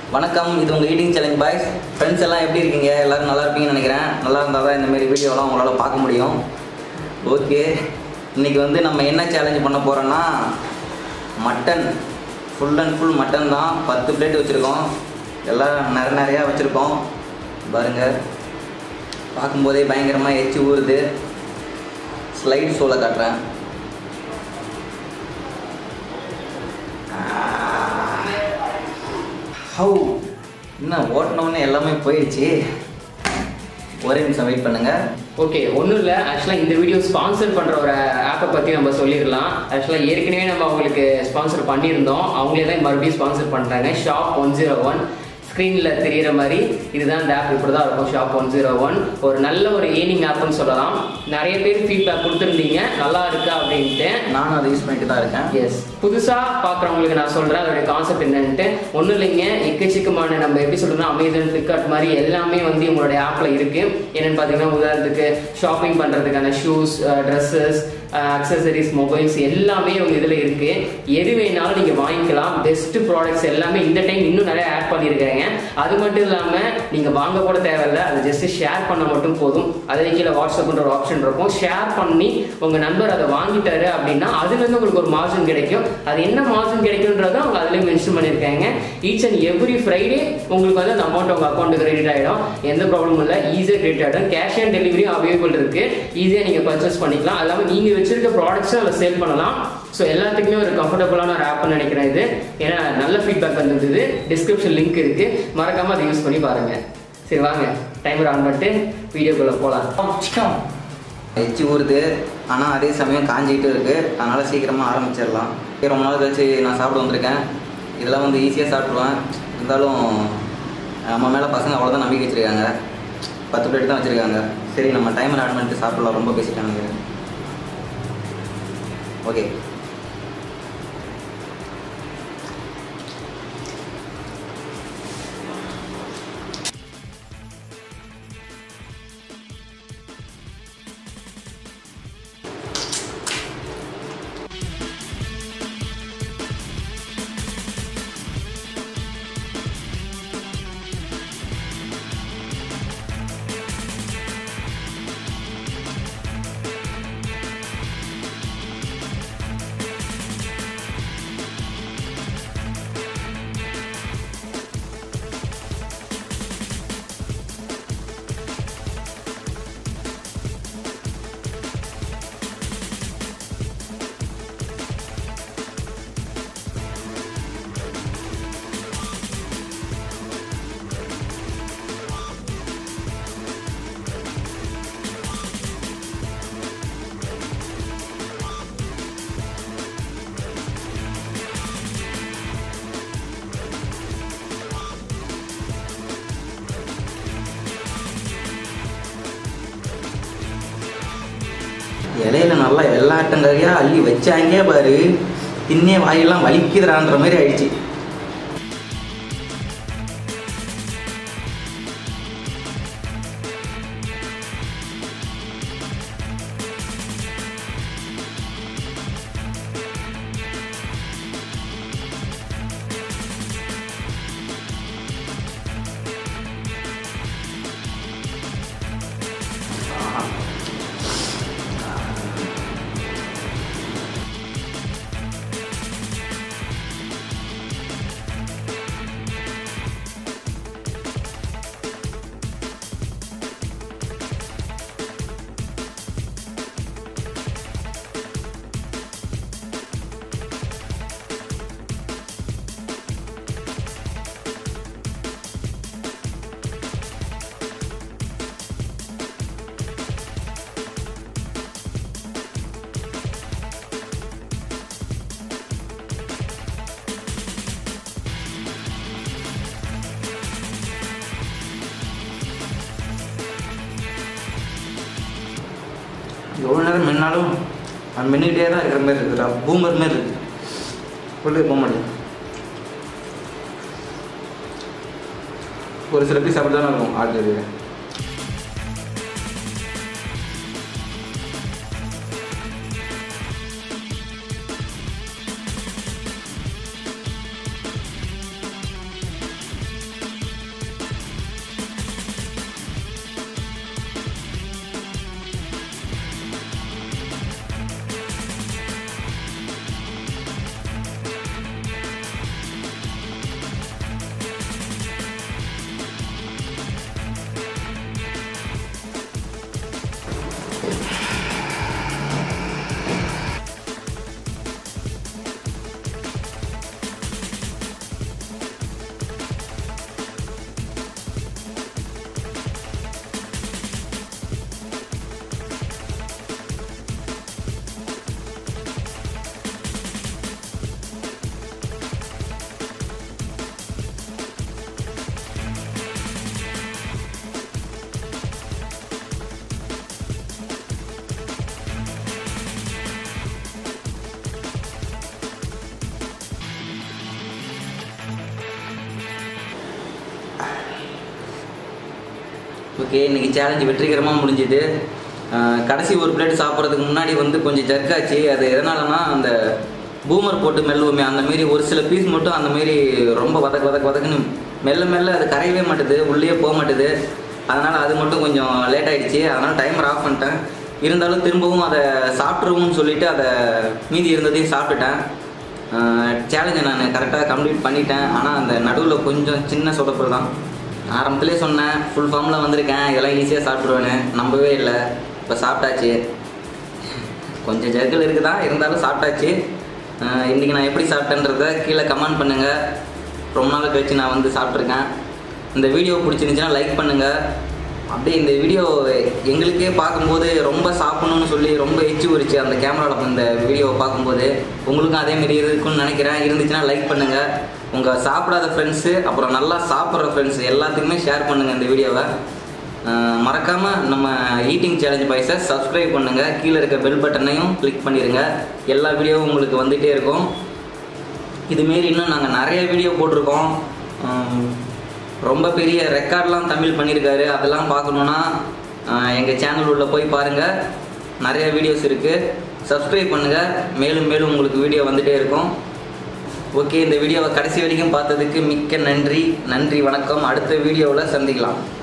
வணக்கம் இது உங்கள் ஈட்டிங் சேலஞ்ச் பாய்ஸ் ஃப்ரெண்ட்ஸ் எல்லாம் எப்படி இருக்கீங்க எல்லாரும் நல்லா இருப்பீங்கன்னு நினைக்கிறேன் நல்லா இருந்தால் தான் இந்தமாரி வீடியோலாம் உங்களால் பார்க்க முடியும் ஓகே இன்னைக்கு வந்து நம்ம என்ன சேலஞ்ச் பண்ண போகிறோன்னா mutton full and full mutton தான் பத்து பிளேட் வச்சுருக்கோம் எல்லாம் நிறைய நிறையா வச்சுருக்கோம் பாருங்கள் பார்க்கும்போதே பயங்கரமாக எச்சி ஊறுது ஸ்லைட் ஷோல காட்டுறேன் ஹவு என்ன ஓட்டினோடனே எல்லாமே போயிடுச்சு ஒரே நிமிஷம் வெயிட் பண்ணுங்கள் ஓகே ஒன்றும் இல்லை ஆக்சுவலாக இந்த வீடியோ ஸ்பான்சர் பண்ணுற ஒரு ஆப்பை பற்றி நம்ம சொல்லிடலாம் ஆக்சுவலாக ஏற்கனவே நம்ம அவங்களுக்கு ஸ்பான்சர் பண்ணியிருந்தோம் அவங்களே தான் மறுபடியும் ஸ்பான்சர் பண்ணுறாங்க ஷாப் ஒன் ஜீரோ ஒன் ஸ்க்ரீனில் தெரியிற மாதிரி இதுதான் இந்த ஆப் இப்படி தான் இருக்கும் ஷாப் ஒன் ஜீரோ ஒன் ஒரு நல்ல ஒரு ஏர்னிங் ஆப்னு சொல்லலாம் நிறைய பேர் ஃபீட்பேக் கொடுத்துருந்தீங்க நல்லா இருக்கா அப்படின்ட்டு நானும் அதை யூஸ் பண்ணிட்டு தான் இருக்கேன் எஸ் புதுசாக பார்க்குறவங்களுக்கு நான் சொல்கிறேன் அதோட கான்செப்ட் என்னன்ட்டு ஒன்றும் இல்லைங்க எக்கச்சக்கமான நம்ம எப்படி சொல்றோம்னா அமேசான் ஃப்ளிப்கார்ட் மாதிரி எல்லாமே வந்து உங்களுடைய ஆப்பில் இருக்குது என்னென்னு பார்த்தீங்கன்னா உதாரணத்துக்கு ஷாப்பிங் பண்ணுறதுக்கான ஷூஸ் ட்ரெஸ்ஸஸ் அக்சசரிஸ் மொபைல்ஸ் எல்லாமே உங்கள் இதில் இருக்குது எது வேணாலும் நீங்கள் வாங்கிக்கலாம் பெஸ்ட் ப்ராடக்ட்ஸ் எல்லாமே இந்த டைம் இன்னும் நிறைய ஆட் பண்ணியிருக்காங்க அது மட்டும் இல்லாமல் நீங்கள் வாங்க கூட தேவையில்ல அதை ஜஸ்ட் ஷேர் பண்ண மட்டும் போதும் அதில் கீழே வாட்ஸ்அப்ன்ற ஒரு ஆப்ஷன் இருக்கும் ஷேர் பண்ணி உங்கள் நண்பர் அதை வாங்கிட்டாரு அப்படின்னா அதுலேருந்து உங்களுக்கு ஒரு மார்ஜின் கிடைக்கும் அது என்ன மார்ஜின் கிடைக்கும்ன்றதை அவங்க அதிலே மென்ஷன் பண்ணியிருக்காங்க ஈச் அண்ட் எவ்ரி ஃப்ரைடே உங்களுக்கு வந்து அந்த அமௌண்ட் உங்கள் அக்கௌண்ட்டுக்கு கிரெடிட் ஆகிடும் எந்த ப்ராப்ளமும் இல்லை ஈஸியாக கிரெடிட் ஆகிடும் கேஷ் ஆன் டெலிவரியும் அவைலபிள் இருக்குது ஈஸியாக நீங்கள் பர்ச்சேஸ் பண்ணிக்கலாம் அது இல்லாமல் நீங்கள் வச்சிருக்க ப்ராடக்ட்ஸும் அதில் சேல் பண்ணலாம் ஸோ எல்லாத்துக்குமே ஒரு கம்ஃபர்டபுளான ஒரு ஆப்னு நினைக்கிறேன் இது ஏன்னா நல்ல ஃபீட்பேக் வந்திருந்தது டிஸ்கிரிப்ஷன் லிங்க் இருக்குது மறக்காமல் அதை யூஸ் பண்ணி பாருங்கள் சரி வாங்க டைமர் ஆன் பண்ணிட்டு வீடியோக்குள்ளே போகலாம் எச்சி ஊறுது ஆனால் அதே சமயம் காஞ்சிக்கிட்டு இருக்குது அதனால் சீக்கிரமாக ஆரம்பிச்சிடலாம் ரொம்ப நாள் கழிச்சு நான் சாப்பிட வந்திருக்கேன் இதெல்லாம் வந்து ஈஸியாக சாப்பிடுவேன் இருந்தாலும் நம்ம மேலே பசங்க அவ்வளோதான் நம்பிக்கை வச்சுருக்காங்க பத்து பிளேட் தான் வச்சுருக்காங்க சரி நம்ம டைமர் ஆட் பண்ணிட்டு சாப்பிடலாம் ரொம்ப பேசிட்டாங்க ஓகே இலையில நல்லா வெள்ளாட்டங்கரையாக அள்ளி வச்சாங்க பாரு தின்னே வாயெல்லாம் வலிக்குதுறான்ற மாதிரி ஆயிடுச்சு எவ்வளோ நேரம் மின்னாலும் அது மின்னிக்கிட்டே தான் இருக்கிற மாதிரி இருக்குடா பூமர் மாதிரி இருக்கு உள்ளே போக மாட்டேன் ஒரு சில பீஸ் அப்படி தானே இருக்கும் ஆர்டர் ஓகே இன்னைக்கு சேலஞ்சு வெற்றிகரமாக முடிஞ்சுது ஆஹ் கடைசி ஒரு பிளேட் சாப்பிட்றதுக்கு முன்னாடி வந்து கொஞ்சம் ஜர்க்காச்சு அது எதனாலனா அந்த பூமர் போட்டு மெல்லுவோமே அந்த மாரி ஒரு சில பீஸ் மட்டும் அந்த மாரி ரொம்ப வதக்கு வதக்கு வதக்குன்னு மெல்ல மெல்ல அது கரையவே மாட்டுது உள்ளே போக மாட்டுது அதனால் அது மட்டும் கொஞ்சம் லேட் ஆயிடுச்சு அதனால் டைமர் ஆஃப் பண்ணிட்டேன் இருந்தாலும் திரும்பவும் அதை சாப்பிட்ருவோம்னு சொல்லிட்டு அதை மீதி இருந்ததையும் சாப்பிட்டுட்டேன் சேலஞ்சை நான் கரெக்டாக கம்ப்ளீட் பண்ணிட்டேன் ஆனால் அந்த நடுவில் கொஞ்சம் சின்ன சொதப்பல் தான் ஆரம்பத்திலே சொன்னேன் ஃபுல் ஃபார்மில் வந்திருக்கேன் இதெல்லாம் ஈஸியாக சாப்பிட்ருவேன்னு நம்பவே இல்லை இப்போ சாப்பிட்டாச்சு கொஞ்சம் ஜர்கல் இருக்குதா இருந்தாலும் சாப்பிட்டாச்சு அஹ் இன்னைக்கு நான் எப்படி சாப்பிட்டேன்றத கீழே கமெண்ட் பண்ணுங்கள் ரொம்ப நாள் கழிச்சு நான் வந்து சாப்பிட்ருக்கேன் இந்த வீடியோ பிடிச்சிருந்துச்சுன்னா லைக் பண்ணுங்கள் அப்படியே இந்த வீடியோ எங்களுக்கே பார்க்கும்போது ரொம்ப சாப்பிடணும்னு சொல்லி ரொம்ப எச்சி உரிச்சு அந்த கேமராவில் இந்த வீடியோவை பார்க்கும்போது உங்களுக்கும் அதே மாதிரி இருக்கும்னு நினைக்கிறேன் இருந்துச்சுன்னா லைக் பண்ணுங்கள் உங்கள் சாப்பிடாத ஃப்ரெண்ட்ஸு அப்புறம் நல்லா சாப்பிட்ற ஃப்ரெண்ட்ஸ் எல்லாத்துக்குமே ஷேர் பண்ணுங்கள் இந்த வீடியோவை அஹ் மறக்காம நம்ம ஈட்டிங் சேலஞ்ச் பாய்ஸை சப்ஸ்கிரைப் பண்ணுங்க கீழே இருக்க பெல் பட்டனையும் கிளிக் பண்ணிடுங்க எல்லா வீடியோவும் உங்களுக்கு வந்துட்டே இருக்கும் இதுமாரி இன்னும் நாங்கள் நிறைய வீடியோ போட்டிருக்கோம் உம், ரொம்ப பெரிய ரெக்கார்ட்லாம் தமிழ் பண்ணியிருக்காரு அதெல்லாம் பார்க்கணுன்னா எங்கள் சேனல் உள்ள போய் பாருங்கள் நிறைய வீடியோஸ் இருக்குது சப்ஸ்கிரைப் பண்ணுங்கள் மேலும் மேலும் உங்களுக்கு வீடியோ வந்துட்டே இருக்கும் ஓகே இந்த வீடியோவை கடைசி வரைக்கும் பார்த்ததுக்கு மிக்க நன்றி நன்றி வணக்கம் அடுத்த வீடியோவில் சந்திக்கலாம்